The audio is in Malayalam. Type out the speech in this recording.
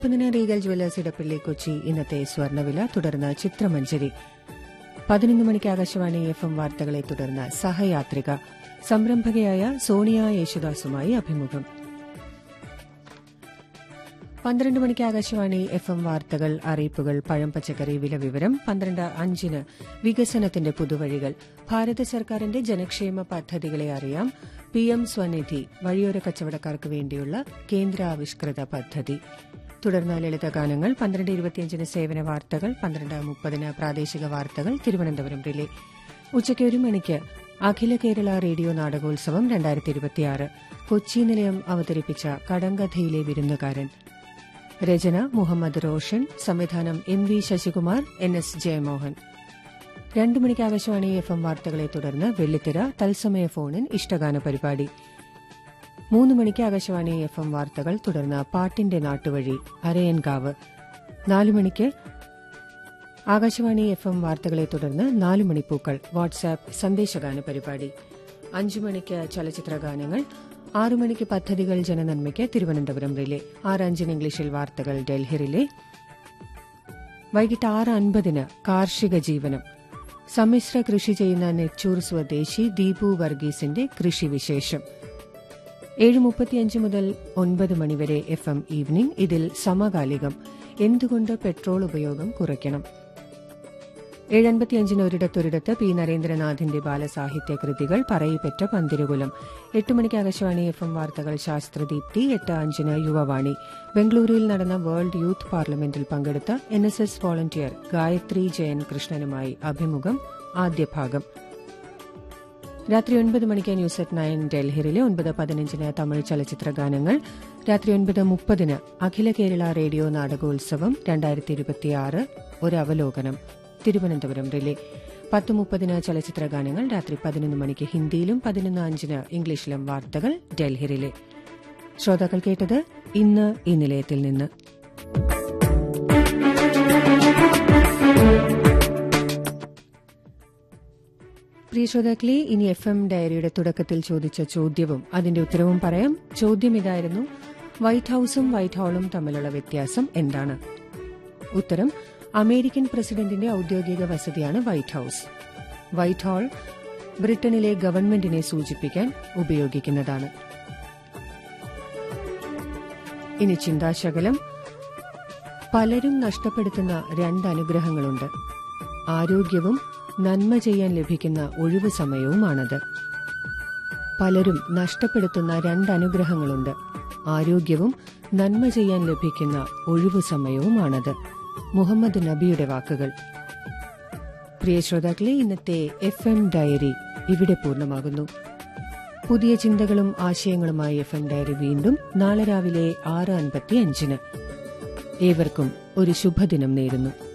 മുപ്പതിന് റീഗൽ ജ്വല്ലേഴ്സ് ഇടപ്പള്ളി കൊച്ചി ഇന്നത്തെ സ്വർണ്ണവില തുടർന്ന് ചിത്രമഞ്ജരി പതിനൊന്ന് മണിക്ക് ആകാശവാണി എഫ് എം വാർത്തകളെ തുടർന്ന് സഹയാത്രിക സംരംഭകയായ സോണിയ യേശുദാസുമായി അഭിമുഖം പന്ത്രണ്ട് മണിക്ക് ആകാശവാണി എഫ് എം വാർത്തകൾ അറിയിപ്പുകൾ പഴം പച്ചക്കറി വില വിവരം പന്ത്രണ്ട് അഞ്ചിന് വികസനത്തിന്റെ പുതുവഴികൾ ഭാരത സർക്കാരിന്റെ ജനക്ഷേമ പദ്ധതികളെ അറിയാം പി എം സ്വനിധി വഴിയോര കച്ചവടക്കാർക്ക് വേണ്ടിയുള്ള കേന്ദ്രാവിഷ്കൃത പദ്ധതി തുടർന്ന് ലളിതഗാനങ്ങൾ പന്ത്രണ്ട് ഇരുപത്തിയഞ്ചിന് സേവന വാർത്തകൾ പന്ത്രണ്ട് മുപ്പതിന് പ്രാദേശിക വാർത്തകൾ തിരുവനന്തപുരം റിലേ ഉച്ചയ്ക്ക് ഒരു മണിക്ക് അഖില കേരള റേഡിയോ നാടകോത്സവം രണ്ടായിരത്തി ഇരുപത്തിയാറ് കൊച്ചി നിലയം അവതരിപ്പിച്ച കടങ്കഥയിലെ വിരുന്നുകാരൻ രചന മുഹമ്മദ് റോഷൻ സംവിധാനം M V Sasikumar N S Jayamohan രണ്ടു മണിക്ക് ആകാശവാണി എഫ് എം വാർത്തകളെ തുടർന്ന് വെള്ളിത്തിര തത്സമയ ഫോണിൻ ഇഷ്ടഗാന പരിപാടി മൂന്ന് മണിക്ക് ആകാശവാണി എഫ് എം വാർത്തകൾ തുടർന്ന് പാട്ടിന്റെ നാട്ടുവഴി അരയൻകാവ് നാലു മണിക്ക് ആകാശവാണി എഫ് എം വാർത്തകളെ തുടർന്ന് നാല് മണിപ്പൂക്കൾ വാട്സാപ്പ് സന്ദേശഗാന പരിപാടി അഞ്ചു മണിക്ക് ചലച്ചിത്ര ഗാനങ്ങൾ ആറു മണിക്ക് പദ്ധതികൾ ജനനന്മയ്ക്ക് തിരുവനന്തപുരം റിലേ ആറ് അഞ്ചിന് ഇംഗ്ലീഷിൽ വാർത്തകൾ ഡൽഹി റിലേ വൈകിട്ട് ആറ് അൻപതിന് കാർഷിക ജീവനം സമ്മിശ്ര കൃഷി ചെയ്യുന്ന നെച്ചൂർ സ്വദേശി ദീപു വർഗീസിന്റെ കൃഷിവിശേഷം ഏഴ് മുപ്പത്തിയഞ്ച് മുതൽ ഒൻപത് മണിവരെ എഫ് എം ഈവനിംഗ് ഇതിൽ സമകാലികം എന്തുകൊണ്ട് പെട്രോൾ ഉപയോഗം കുറയ്ക്കണം ഏഴൻപത്തിയഞ്ചിന് ഒരിടത്തൊരിടത്ത് പി നരേന്ദ്രനാഥിന്റെ ബാലസാഹിത്യ കൃതികൾ പറയിപ്പെറ്റ പന്തിരുകുലം എട്ട് മണിക്ക് ആകാശവാണി എഫ് എം വാർത്തകൾ ശാസ്ത്രദീപ്തി എട്ട് അഞ്ചിന് യുവവാണി ബംഗളൂരുവിൽ നടന്ന വേൾഡ് യൂത്ത് പാർലമെന്റിൽ പങ്കെടുത്ത N S S volunteer Gayathri Jayan കൃഷ്ണനുമായി അഭിമുഖം ആദ്യ ഭാഗം രാത്രി ഒൻപത് മണിക്ക് ന്യൂസ് അറ്റ് നയൻ ഡൽഹിയിലെ ഒൻപത് പതിനഞ്ചിന് തമിഴ് ചലച്ചിത്ര ഗാനങ്ങൾ രാത്രി ഒൻപത് മുപ്പതിന് അഖില കേരള റേഡിയോ നാടകോത്സവം രണ്ടായിരത്തി ഇരുപത്തിയാറ് ഒരു അവലോകനം തിരുവനന്തപുരം റിലേ പത്ത് മുപ്പതിന് ചലച്ചിത്ര ഗാനങ്ങൾ രാത്രി പതിനൊന്ന് മണിക്ക് ഹിന്ദിയിലും പതിനൊന്ന് അഞ്ചിന് ഇംഗ്ലീഷിലും വാർത്തകൾ ഡൽഹി റിലേ ശ്രോതാക്കൾ കേട്ടത് ഇന്ന് ഈ നിലയത്തിൽ നിന്ന് പ്രിയ ശ്രോതാക്കളെ ഇനി എഫ് എം ഡയറിയുടെ തുടക്കത്തിൽ ചോദിച്ച ചോദ്യവും അതിന്റെ ഉത്തരവും പറയാം ചോദ്യം ഇതായിരുന്നു വൈറ്റ് ഹൌസും വൈറ്റ് ഹാളും തമ്മിലുള്ള വ്യത്യാസം എന്താണ് ഉത്തരം അമേരിക്കൻ പ്രസിഡന്റിന്റെ ഔദ്യോഗിക വസതിയാണ് വൈറ്റ് ഹൌസ് വൈറ്റ് ഹാൾ ബ്രിട്ടനിലെ ഗവൺമെന്റിനെ സൂചിപ്പിക്കാൻ ഉപയോഗിക്കുന്നതാണ് ഇനി ചിന്താശകലം പലരും നഷ്ടപ്പെടുത്തുന്ന രണ്ട് അനുഗ്രഹങ്ങളുണ്ട് ആരോഗ്യവും നന്മ ചെയ്യാൻ ലഭിക്കുന്ന ഒഴിവു സമയവുമാണത് പലരും നഷ്ടപ്പെടുത്തുന്ന രണ്ട് അനുഗ്രഹങ്ങളുണ്ട് ആരോഗ്യവും നന്മ ചെയ്യാൻ ലഭിക്കുന്ന ഒഴിവു സമയവുമാണത് മുഹമ്മദ് നബിയുടെ വാക്കുകൾ പ്രിയ ശ്രോതാക്കളെ ഇന്നത്തെ എഫ് എം ഡയറി ഇവിടെ പൂർണ്ണമാകുന്നു പുതിയ ചിന്തകളും ആശയങ്ങളുമായി എഫ് എം ഡയറി വീണ്ടും നാളെ രാവിലെ ആറ് അൻപത്തി അഞ്ചിന് ഏവർക്കും ഒരു ശുഭദിനം നേരുന്നു